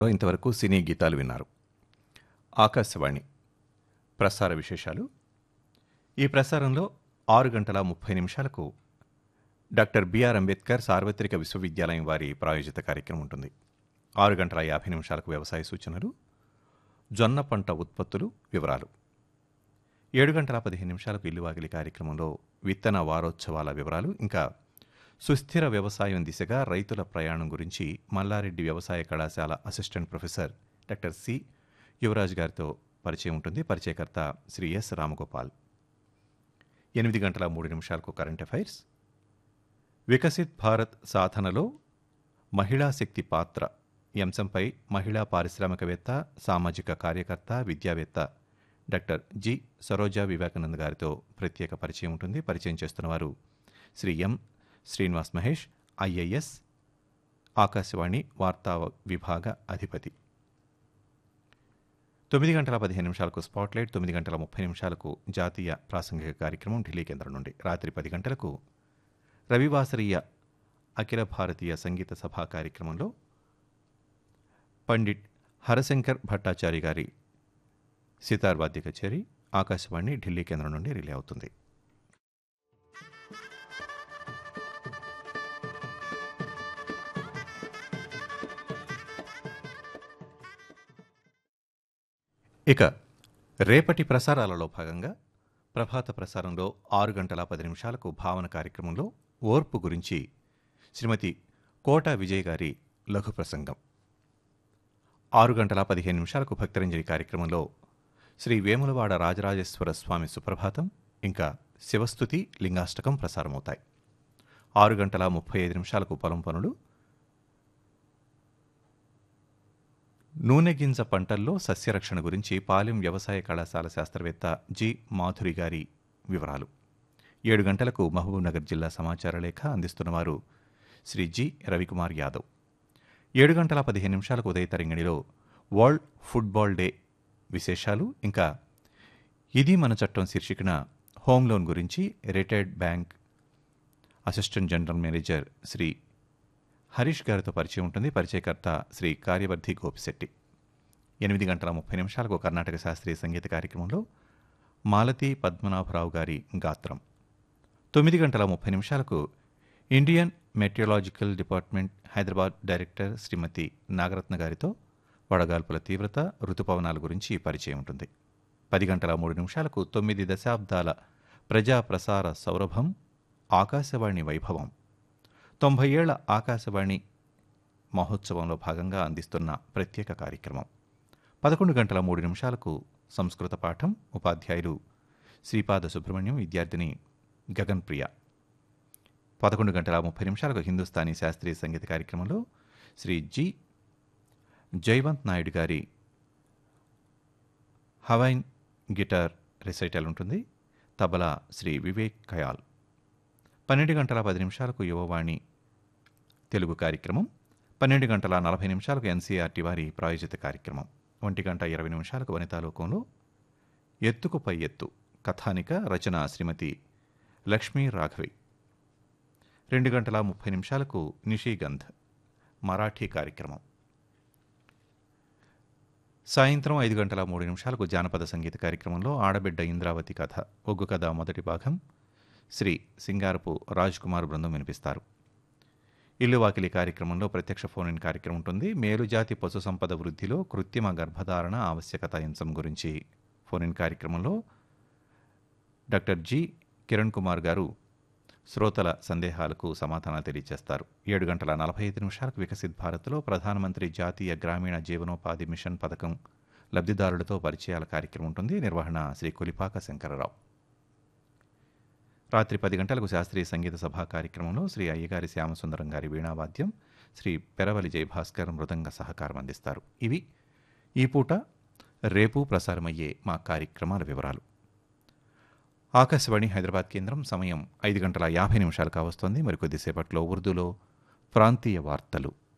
ఇంతవరకు సినీ గీతాలు విన్నారు ఆకాశవాణి ప్రసార విశేషాలు ఈ ప్రసారంలో ఆరు గంటల ముప్పై నిమిషాలకు డాక్టర్ బిఆర్ అంబేద్కర్ సార్వత్రిక విశ్వవిద్యాలయం వారి ప్రాయోజిత కార్యక్రమం ఉంటుంది ఆరు గంటల యాభై నిమిషాలకు వ్యవసాయ సూచనలు జొన్న పంట ఉత్పత్తులు వివరాలు ఏడు గంటల పదిహేను నిమిషాలకు ఇల్లువాకిలి కార్యక్రమంలో విత్తన వారోత్సవాల వివరాలు ఇంకా సుస్థిర వ్యవసాయం దిశగా రైతుల ప్రయాణం గురించి మల్లారెడ్డి వ్యవసాయ కళాశాల assistant professor doctor C Yuvaraj గారితో పరిచయం ఉంటుంది పరిచయకర్త శ్రీ ఎస్ రామగోపాల్ ఎనిమిది గంటల మూడు నిమిషాలకు కరెంట్ అఫైర్స్ వికసిత్ భారత్ సాధనలో మహిళా శక్తి పాత్ర ఈ అంశంపై మహిళా పారిశ్రామికవేత్త సామాజిక కార్యకర్త విద్యావేత్త డాక్టర్ జి సరోజా వివేకానంద్ గారితో ప్రత్యేక పరిచయం ఉంటుంది పరిచయం చేస్తున్నవారు శ్రీ ఎం శ్రీనివాస్ మహేష్ ఐఏఎస్ ఆకాశవాణి వార్తా విభాగ అధిపతి తొమ్మిది గంటల పదిహేను నిమిషాలకు స్పాట్లైట్ తొమ్మిది గంటల ముప్పై నిమిషాలకు జాతీయ ప్రాసంగిక కార్యక్రమం ఢిల్లీ కేంద్రం నుండి రాత్రి పది గంటలకు రవివాసరీయ అఖిల భారతీయ సంగీత సభా కార్యక్రమంలో పండిట్ హరశంకర్ భట్టాచారి గారి సితార్ వాద్య కచేరి ఆకాశవాణి ఢిల్లీ కేంద్రం నుండి రిలే అవుతుంది ఇక రేపటి ప్రసారాలలో భాగంగా ప్రభాత ప్రసారంలో ఆరు గంటల పది నిమిషాలకు భావన కార్యక్రమంలో ఓర్పు గురించి శ్రీమతి కోట విజయ్ గారి లఘు ప్రసంగం ఆరు గంటల పదిహేను నిమిషాలకు భక్తరంజలి కార్యక్రమంలో శ్రీ వేములవాడ రాజరాజేశ్వర స్వామి సుప్రభాతం ఇంకా శివస్థుతి లింగాష్టకం ప్రసారమవుతాయి ఆరు గంటల ముప్పై ఐదు నిమిషాలకు పొలం పనులు నూనె గింజ పంటల్లో సస్యరక్షణ గురించి పాలెం వ్యవసాయ కళాశాల శాస్త్రవేత్త జి మాధురి గారి వివరాలు ఏడు గంటలకు మహబూబ్నగర్ జిల్లా సమాచార లేఖ అందిస్తున్నవారు శ్రీ జి రవికుమార్ యాదవ్ ఏడు గంటల పదిహేను నిమిషాలకు ఉదయ తరంగిణిలో వరల్డ్ ఫుట్బాల్ డే విశేషాలు ఇంకా ఇది మన చట్టం శీర్షికన హోమ్ లోన్ గురించి retired bank assistant general manager Shri Harish గారితో పరిచయం ఉంటుంది పరిచయకర్త శ్రీ కార్యవర్ధి గోపిశెట్టి ఎనిమిది గంటల ముప్పై నిమిషాలకు కర్ణాటక శాస్త్రీయ సంగీత కార్యక్రమంలో మాలతి పద్మనాభరావు గారి గాత్రం తొమ్మిది గంటల ముప్పై నిమిషాలకు Indian meteorological department Hyderabad director Shrimati Nagaratna గారితో వడగాల్పుల తీవ్రత ఋతుపవనాల గురించి పరిచయం ఉంటుంది పది గంటల మూడు నిమిషాలకు తొమ్మిది దశాబ్దాల ప్రజా ప్రసార సౌరభం ఆకాశవాణి వైభవం తొంభై ఏళ్ల ఆకాశవాణి మహోత్సవంలో భాగంగా అందిస్తున్న ప్రత్యేక కార్యక్రమం పదకొండు గంటల మూడు నిమిషాలకు సంస్కృత పాఠం ఉపాధ్యాయులు శ్రీపాద సుబ్రహ్మణ్యం విద్యార్థిని గగన్ ప్రియ పదకొండు గంటల ముప్పై నిమిషాలకు హిందుస్థానీ శాస్త్రీయ సంగీత కార్యక్రమంలో శ్రీ జి జైవంత్ నాయుడు గారి హవైన్ గిటార్ రిసైటల్ ఉంటుంది తబలా శ్రీ వివేక్ ఖయాల్ పన్నెండు గంటల పది నిమిషాలకు యువవాణి తెలుగు కార్యక్రమం పన్నెండు గంటల నలభై నిమిషాలకు ఎన్సీఆర్టీ వారి ప్రాయోజిత కార్యక్రమం ఒంటి గంట ఇరవై నిమిషాలకు వనితాలోకంలో ఎత్తుకు పై ఎత్తు కథానిక రచన శ్రీమతి లక్ష్మీ రాఘవి రెండు గంటల ముప్పై నిమిషాలకు నిషిగంధ్ మరాఠీ కార్యక్రమం సాయంత్రం ఐదు గంటల మూడు నిమిషాలకు జానపద సంగీత కార్యక్రమంలో ఆడబిడ్డ ఇంద్రావతి కథ ఒగ్గు కథ మొదటి భాగం శ్రీ సింగారపు రాజ్ కుమార్ బృందం వినిపిస్తారు ఇల్లు వాకిలి కార్యక్రమంలో ప్రత్యక్ష ఫోన్ ఇన్ కార్యక్రమం ఉంటుంది మేలుజాతి పశు సంపద వృద్ధిలో కృత్రిమ గర్భధారణ ఆవశ్యకత అంశం గురించి ఫోన్ ఇన్ కార్యక్రమంలో డాక్టర్ జి కిరణ్ కుమార్ గారు శ్రోతల సందేహాలకు సమాధానాలు తెలియజేస్తారు ఏడు గంటల నలభై ఐదు నిమిషాలకు వికసిత్ భారత్లో ప్రధానమంత్రి జాతీయ గ్రామీణ జీవనోపాధి మిషన్ పథకం లబ్ధిదారులతో పరిచయాల కార్యక్రమం ఉంటుంది నిర్వహణ శ్రీ కొలిపాక శంకరరావు రాత్రి పది గంటలకు శాస్త్రీయ సంగీత సభా కార్యక్రమంలో శ్రీ అయ్యగారి శ్యామసుందరం గారి వీణావాద్యం శ్రీ పెరవలి జయభాస్కర్ మృదంగ సహకారం అందిస్తారు ఇవి ఈ పూట రేపు ప్రసారమయ్యే మా కార్యక్రమాల వివరాలు ఆకాశవాణి హైదరాబాద్ కేంద్రం సమయం ఐదు గంటల యాభై నిమిషాలు కావస్తోంది మరికొద్దిసేపట్లో ఉర్దూలో ప్రాంతీయ వార్తలు